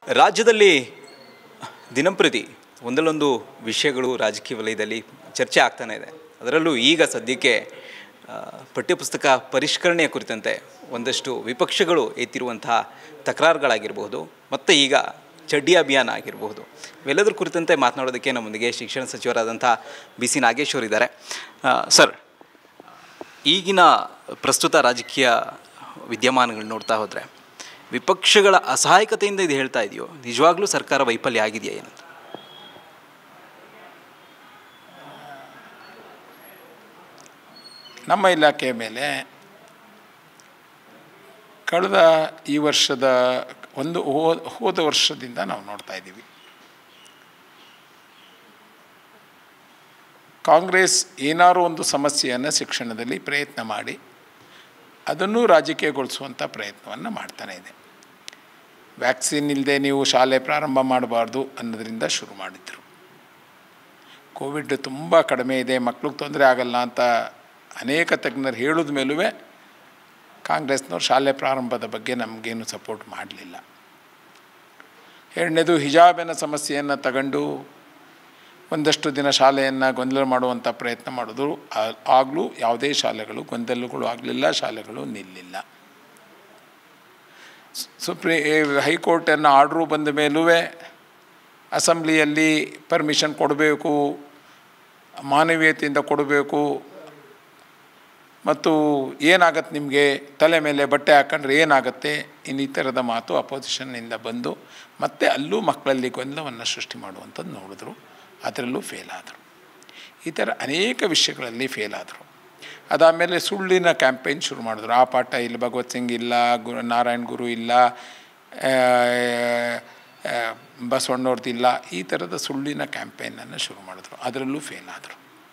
ರಾಜ್ಯದಲ್ಲಿ ದಿನಂಪ್ರತಿ ಒಂದಲ್ಲೊಂದು ವಿಷಯಗಳು ರಾಜಕೀಯ ವಲಯದಲ್ಲಿ ಚರ್ಚೆ ಆಗ್ತಾನೆ ಇದೆ ಅದರಲ್ಲೂ ಈಗ ಸದ್ಯಕ್ಕೆ ಆ, ಪಠ್ಯಪುಸ್ತಕ ಪರಿಷ್ಕರಣೆಯ ಕುರಿತಂತೆ ಒಂದಷ್ಟು ವಿಪಕ್ಷಗಳು ಎತ್ತಿರುವಂತಹ ತಕರಾರುಗಳಾಗಿರಬಹುದು ಮತ್ತು ಈಗ ಚಡ್ಡಿ ಅಭಿಯಾನ ಆಗಿರಬಹುದು ಇವೆಲ್ಲದರ ಕುರಿತಂತೆ ಮಾತನಾಡೋದಕ್ಕೆ ನಮ್ಮೊಂದಿಗೆ ಶಿಕ್ಷಣ ಸಚಿವರಾದಂಥ ಬಿ ಸಿ ನಾಗೇಶ್ವರ್ ಇದ್ದಾರೆ ಆ, ಸರ್ ಈಗಿನ ಪ್ರಸ್ತುತ ರಾಜಕೀಯ ವಿದ್ಯಮಾನಗಳು ನೋಡ್ತಾ ಹೋದರೆ ವಿಪಕ್ಷಗಳ ಅಸಹಾಯಕತೆಯಿಂದ ಇದು ಹೇಳ್ತಾ ಇದೆಯೋ ನಿಜವಾಗ್ಲೂ ಸರ್ಕಾರ ವೈಫಲ್ಯ ಆಗಿದೆಯಾ ಏನಂತ ನಮ್ಮ ಇಲಾಖೆಯ ಮೇಲೆ ಕಳೆದ ಈ ವರ್ಷದ ಒಂದು ಹೋ- ಹೋದ ವರ್ಷದಿಂದ ನಾವು ನೋಡ್ತಾ ಇದ್ದೀವಿ ಕಾಂಗ್ರೆಸ್ ಏನಾರು ಒಂದು ಸಮಸ್ಯೆಯನ್ನು ಶಿಕ್ಷಣದಲ್ಲಿ ಪ್ರಯತ್ನ ಮಾಡಿ ಅದನ್ನು ರಾಜಕೀಯಗೊಳಿಸುವಂಥ ಪ್ರಯತ್ನವನ್ನು ಮಾಡ್ತಾನೆ ಇದೆ ವ್ಯಾಕ್ಸಿನ್ ಇಲ್ಲದೆ ನೀವು ಶಾಲೆ ಪ್ರಾರಂಭ ಮಾಡಬಾರ್ದು ಅನ್ನೋದರಿಂದ ಶುರು ಮಾಡಿದರು ಕೋವಿಡ್ ತುಂಬ ಕಡಿಮೆ ಇದೆ ಮಕ್ಳಿಗೆ ತೊಂದರೆ ಆಗಲ್ಲ ಅಂತ ಅನೇಕ ತಜ್ಞರು ಹೇಳಿದ ಮೇಲೂ ಕಾಂಗ್ರೆಸ್ನವ್ರು ಶಾಲೆ ಪ್ರಾರಂಭದ ಬಗ್ಗೆ ನಮಗೇನು ಸಪೋರ್ಟ್ ಮಾಡಲಿಲ್ಲ ಎರಡನೇದು ಹಿಜಾಬಿನ ಸಮಸ್ಯೆಯನ್ನು ತಗೊಂಡು ಒಂದಷ್ಟು ದಿನ ಶಾಲೆಯನ್ನು ಗೊಂದಲ ಮಾಡುವಂಥ ಪ್ರಯತ್ನ ಮಾಡಿದ್ರು ಆ- ಆಗಲೂ ಯಾವುದೇ ಶಾಲೆಗಳು ಗೊಂದಲಗಳು ಆಗಲಿಲ್ಲ ಶಾಲೆಗಳು ನಿಲ್ಲಿಲ್ಲ ಸುಪ್ರೀ ಹೈಕೋರ್ಟನ್ನು ಆರ್ಡ್ರು ಬಂದ ಮೇಲೂ ಅಸೆಂಬ್ಲಿಯಲ್ಲಿ ಪರ್ಮಿಷನ್ ಕೊಡಬೇಕು ಮಾನವೀಯತೆಯಿಂದ ಕೊಡಬೇಕು ಮತ್ತು ಏನಾಗತ್ತೆ ನಿಮಗೆ ತಲೆ ಮೇಲೆ ಬಟ್ಟೆ ಹಾಕೊಂಡ್ರೆ ಏನಾಗುತ್ತೆ ಇನ್ನು ಈ ಥರದ ಮಾತು ಅಪೋಸಿಷನ್ನಿಂದ ಬಂದು ಮತ್ತೆ ಅಲ್ಲೂ ಮಕ್ಕಳಲ್ಲಿ ಗೊಂದಲವನ್ನು ಸೃಷ್ಟಿ ಮಾಡುವಂಥದ್ದು ನೋಡಿದ್ರು ಅದರಲ್ಲೂ ಫೇಲ್ ಆದರು ಈ ಥರ ಅನೇಕ ವಿಷಯಗಳಲ್ಲಿ ಫೇಲ್ ಆದರು ಅದಾದಮೇಲೆ ಸುಳ್ಳಿನ ಕ್ಯಾಂಪೇನ್ ಶುರು ಮಾಡಿದ್ರು ಆ ಪಾಠ ಇಲ್ಲಿ ಭಗವತ್ ಸಿಂಗ್ ಇಲ್ಲ ಗುರು ನಾರಾಯಣ್ ಗುರು ಇಲ್ಲ ಆ, ಆ, ಬಸವಣ್ಣವ್ರದ್ದು ಇಲ್ಲ ಈ ಥರದ ಸುಳ್ಳಿನ ಕ್ಯಾಂಪೇನನ್ನು ಶುರು ಮಾಡಿದ್ರು ಅದರಲ್ಲೂ ಫೇಲ್ ಆದರು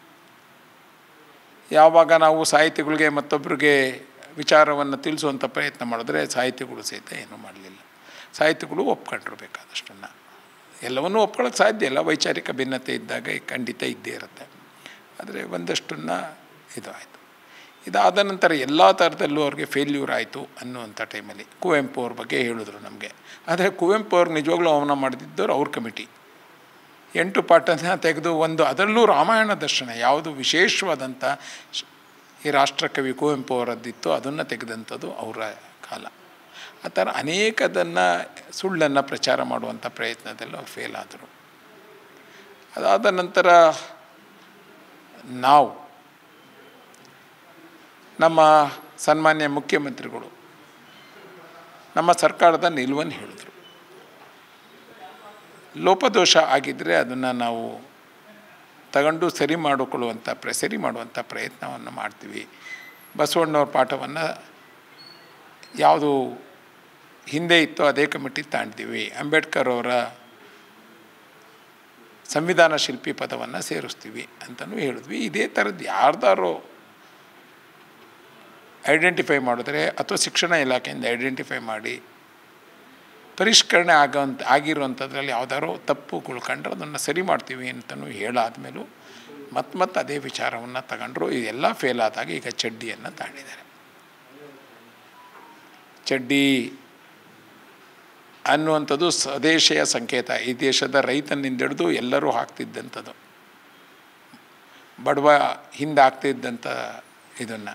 ಯಾವಾಗ ನಾವು ಸಾಹಿತಿಗಳಿಗೆ ಮತ್ತೊಬ್ಬರಿಗೆ ವಿಚಾರವನ್ನು ತಿಳಿಸುವಂಥ ಪ್ರಯತ್ನ ಮಾಡಿದ್ರೆ ಸಾಹಿತಿಗಳು ಸಹಿತ ಏನೂ ಮಾಡಲಿಲ್ಲ ಸಾಹಿತಿಗಳು ಒಪ್ಕೊಂಡ್ರು ಬೇಕಾದಷ್ಟನ್ನು ಎಲ್ಲವನ್ನೂ ಒಪ್ಕೊಳ್ಳೋಕೆ ಸಾಧ್ಯ ಇಲ್ಲ ವೈಚಾರಿಕ ಭಿನ್ನತೆ ಇದ್ದಾಗ ಖಂಡಿತ ಇದ್ದೇ ಇರುತ್ತೆ ಆದರೆ ಒಂದಷ್ಟನ್ನು ಇದು ಆಯಿತು ಇದಾದ ನಂತರ ಎಲ್ಲ ಥರದಲ್ಲೂ ಅವ್ರಿಗೆ ಫೇಲ್ಯೂರ್ ಆಯಿತು ಅನ್ನುವಂಥ ಟೈಮಲ್ಲಿ ಕುವೆಂಪು ಅವ್ರ ಬಗ್ಗೆ ಹೇಳಿದ್ರು ನಮಗೆ ಆದರೆ ಕುವೆಂಪು ಅವ್ರು ನಿಜವಾಗ್ಲೂ ಅವನ ಮಾಡಿದ್ದವ್ರು ಅವ್ರ ಕಮಿಟಿ ಎಂಟು ಪಾಠನ ತೆಗೆದು ಒಂದು ಅದರಲ್ಲೂ ರಾಮಾಯಣ ದರ್ಶನ ಯಾವುದು ವಿಶೇಷವಾದಂಥ ಶ- ಈ ರಾಷ್ಟ್ರಕವಿ ಕುವೆಂಪು ಅವರದ್ದಿತ್ತು ಅದನ್ನು ತೆಗೆದಂಥದ್ದು ಅವರ ಕಾಲ ಆ ಥರ ಅನೇಕದನ್ನು ಸುಳ್ಳನ್ನು ಪ್ರಚಾರ ಮಾಡುವಂಥ ಪ್ರಯತ್ನದಲ್ಲಿ ಅವ್ರು ಫೇಲ್ ಆದರು ಅದಾದ ನಂತರ ನಾವು ನಮ್ಮ ಸನ್ಮಾನ್ಯ ಮುಖ್ಯಮಂತ್ರಿಗಳು ನಮ್ಮ ಸರ್ಕಾರದ ನಿಲುವನ್ನು ಹೇಳಿದರು ಲೋಪದೋಷ ಆಗಿದ್ದರೆ ಅದನ್ನು ನಾವು ತಗೊಂಡು ಸರಿ ಮಾಡಿಕೊಳ್ಳುವಂಥ ಪ್ರ ಸರಿ ಮಾಡುವಂಥ ಪ್ರಯತ್ನವನ್ನು ಮಾಡ್ತೀವಿ ಬಸವಣ್ಣವ್ರ ಪಾಠವನ್ನು ಯಾವುದು ಹಿಂದೆ ಇತ್ತು ಅದೇ ಕಮಿಟಿ ತಾಣ್ತೀವಿ ಅಂಬೇಡ್ಕರ್ ಅವರ ಸಂವಿಧಾನ ಶಿಲ್ಪಿ ಪದವನ್ನು ಸೇರಿಸ್ತೀವಿ ಅಂತಲೂ ಹೇಳಿದ್ವಿ ಇದೇ ಥರದ್ದು ಯಾರ್ದಾರೋ ಐಡೆಂಟಿಫೈ ಮಾಡಿದ್ರೆ ಅಥವಾ ಶಿಕ್ಷಣ ಇಲಾಖೆಯಿಂದ ಐಡೆಂಟಿಫೈ ಮಾಡಿ ಪರಿಷ್ಕರಣೆ ಆಗೋಂಥ ಆಗಿರುವಂಥದ್ರಲ್ಲಿ ಯಾವ್ದಾರೋ ತಪ್ಪು ಉಳ್ಕೊಂಡ್ರೆ ಅದನ್ನು ಸರಿ ಮಾಡ್ತೀವಿ ಅಂತಲೂ ಹೇಳಾದ್ಮೇಲೂ ಮತ್ತೆ ಮತ್ತೆ ಅದೇ ವಿಚಾರವನ್ನು ತಗೊಂಡ್ರು ಇದೆಲ್ಲ ಫೇಲ್ ಆದಾಗ ಈಗ ಚಡ್ಡಿಯನ್ನು ತಾಂಡಿದ್ದಾರೆ ಚಡ್ಡಿ ಅನ್ನುವಂಥದ್ದು ಸ್ವದೇಶಿಯ ಸಂಕೇತ ಈ ದೇಶದ ರೈತನಿಂದಿಡಿದು ಎಲ್ಲರೂ ಹಾಕ್ತಿದ್ದಂಥದ್ದು ಬಡವ ಹಿಂದೆ ಆಗ್ತಿದ್ದಂಥ ಇದನ್ನು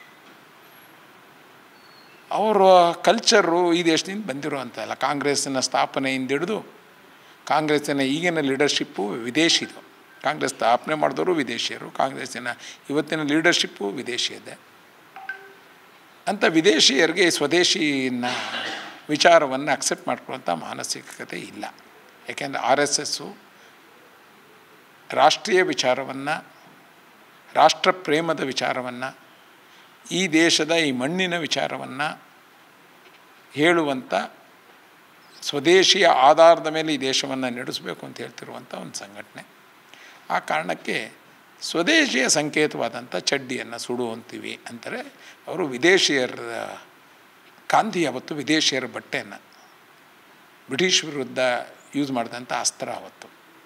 ಅವರ ಕಲ್ಚರು ಈ ದೇಶದಿಂದ ಬಂದಿರುವಂಥಲ್ಲ ಕಾಂಗ್ರೆಸ್ಸಿನ ಸ್ಥಾಪನೆಯಿಂದ ಹಿಡಿದು ಕಾಂಗ್ರೆಸ್ಸಿನ ಈಗಿನ ಲೀಡರ್ಶಿಪ್ಪು ವಿದೇಶಿದು ಕಾಂಗ್ರೆಸ್ ಸ್ಥಾಪನೆ ಮಾಡಿದವರು ವಿದೇಶಿಯರು ಕಾಂಗ್ರೆಸ್ಸಿನ ಇವತ್ತಿನ ಲೀಡರ್ಶಿಪ್ಪು ವಿದೇಶಿ ಇದೆ ಅಂಥ ವಿದೇಶಿಯರಿಗೆ ಸ್ವದೇಶಿನ ವಿಚಾರವನ್ನು ಅಕ್ಸೆಪ್ಟ್ ಮಾಡ್ಕೊಳ್ಳುವಂಥ ಮಾನಸಿಕತೆ ಇಲ್ಲ ಯಾಕೆಂದರೆ ಆರ್ ಎಸ್ ಎಸ್ಸು ರಾಷ್ಟ್ರೀಯ ವಿಚಾರವನ್ನು ರಾಷ್ಟ್ರ ಪ್ರೇಮದ ವಿಚಾರವನ್ನು ಈ ದೇಶದ ಈ ಮಣ್ಣಿನ ವಿಚಾರವನ್ನು ಹೇಳುವಂಥ ಸ್ವದೇಶಿಯ ಆಧಾರದ ಮೇಲೆ ಈ ದೇಶವನ್ನು ನಡೆಸಬೇಕು ಅಂತ ಹೇಳ್ತಿರುವಂಥ ಒಂದು ಸಂಘಟನೆ ಆ ಕಾರಣಕ್ಕೆ ಸ್ವದೇಶಿಯ ಸಂಕೇತವಾದಂಥ ಚಡ್ಡಿಯನ್ನು ಸುಡುವಂತೀವಿ ಅಂತಾರೆ ಅವರು ವಿದೇಶಿಯರ ಗಾಂಧಿ ಅವತ್ತು ವಿದೇಶಿಯರ ಬಟ್ಟೆಯನ್ನು ಬ್ರಿಟಿಷ್ ವಿರುದ್ಧ ಯೂಸ್ ಮಾಡಿದಂಥ ಅಸ್ತ್ರ ಅವತ್ತು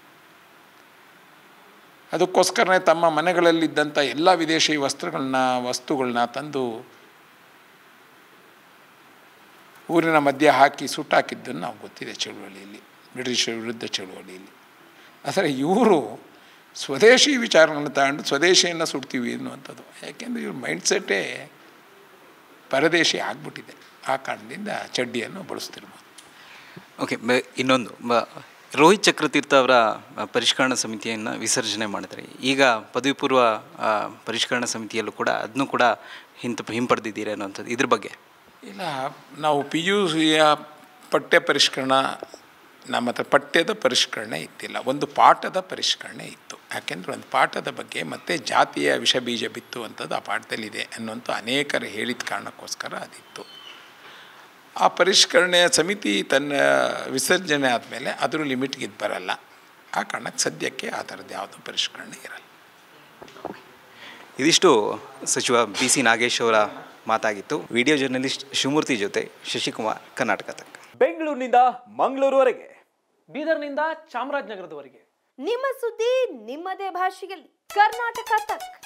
ಅದಕ್ಕೋಸ್ಕರನೇ ತಮ್ಮ ಮನೆಗಳಲ್ಲಿದ್ದಂಥ ಎಲ್ಲ ವಿದೇಶಿ ವಸ್ತ್ರಗಳನ್ನ ವಸ್ತುಗಳನ್ನ ತಂದು ಊರಿನ ಮಧ್ಯೆ ಹಾಕಿ ಸುಟ್ಟಾಕಿದ್ದನ್ನು ನಾವು ಗೊತ್ತಿದೆ ಚಳುವಳಿಯಲ್ಲಿ ಬ್ರಿಟಿಷರ ವಿರುದ್ಧ ಚಳುವಳಿಯಲ್ಲಿ ಆದರೆ ಇವರು ಸ್ವದೇಶಿ ವಿಚಾರಗಳನ್ನು ತಗೊಂಡು ಸ್ವದೇಶಿಯನ್ನು ಸುಡ್ತೀವಿ ಅನ್ನುವಂಥದ್ದು ಯಾಕೆಂದರೆ ಇವ್ರ ಮೈಂಡ್ಸೆಟ್ಟೇ ಪರದೇಶಿ ಆಗ್ಬಿಟ್ಟಿದೆ ಆ ಕಾರಣದಿಂದ ಚಡ್ಡಿಯನ್ನು ಬಳಸ್ತಿರ್ಬೋದು ಓಕೆ ಬ- ಇನ್ನೊಂದು ಬ ರೋಹಿತ್ ಚಕ್ರತೀರ್ಥ ಅವರ ಆ, ಪರಿಷ್ಕರಣಾ ಸಮಿತಿಯನ್ನು ವಿಸರ್ಜನೆ ಮಾಡಿದ್ದಾರೆ ಈಗ ಪದವಿ ಪೂರ್ವ ಆ, ಪರಿಷ್ಕರಣಾ ಸಮಿತಿಯಲ್ಲೂ ಕೂಡ ಅದನ್ನು ಕೂಡ ಹಿಂತ ಹಿಂಪಡೆದಿದ್ದೀರಿ ಅನ್ನೋಂಥದ್ದು ಇದ್ರ ಬಗ್ಗೆ ಇಲ್ಲ ನಾವು ಪಿ ಯು ಸಿಯ ಪಠ್ಯ ಪರಿಷ್ಕರಣ ನಮ್ಮ ಹತ್ರ ಪಠ್ಯದ ಪರಿಷ್ಕರಣೆ ಇತ್ತಿಲ್ಲ ಒಂದು ಪಾಠದ ಪರಿಷ್ಕರಣೆ ಇತ್ತು ಯಾಕೆಂದರೆ ಒಂದು ಪಾಠದ ಬಗ್ಗೆ ಮತ್ತೆ ಜಾತಿಯ ವಿಷ ಬೀಜ ಬಿತ್ತು ಅಂಥದ್ದು ಆ ಪಾಠದಲ್ಲಿದೆ ಅನ್ನುವಂಥ ಅನೇಕರು ಹೇಳಿದ ಕಾರಣಕ್ಕೋಸ್ಕರ ಅದಿತ್ತು ಆ ಪರಿಷ್ಕರಣೆಯ ಸಮಿತಿ ತನ್ನ ವಿಸರ್ಜನೆ ಆದಮೇಲೆ ಅದರ ಲಿಮಿಟ್ಗೆ ಇದು ಬರಲ್ಲ ಆ ಕಾರಣಕ್ಕೆ ಸದ್ಯಕ್ಕೆ ಆ ಥರದ್ದು ಯಾವುದೂ ಪರಿಷ್ಕರಣೆ ಇರಲ್ಲ ಇದಿಷ್ಟು ಸಚಿವ ಬಿ ಸಿ ನಾಗೇಶ್ ಅವರ ಮಾತಾಗಿತ್ತು ವಿಡಿಯೋ ಜರ್ನಲಿಸ್ಟ್ ಶಿವಮೂರ್ತಿ ಜೊತೆ ಶಶಿಕುಮಾರ್ ಕರ್ನಾಟಕ ತಕ್ಕ ಬೆಂಗಳೂರಿನಿಂದ ಮಂಗಳೂರುವರೆಗೆ ಬೀದರ್ನಿಂದ ಚಾಮರಾಜನಗರದವರೆಗೆ ನಿಮ್ಮ ಸುದ್ದಿ ನಿಮ್ಮದೇ ಭಾಷೆಯಲ್ಲಿ ಕರ್ನಾಟಕ ತಕ್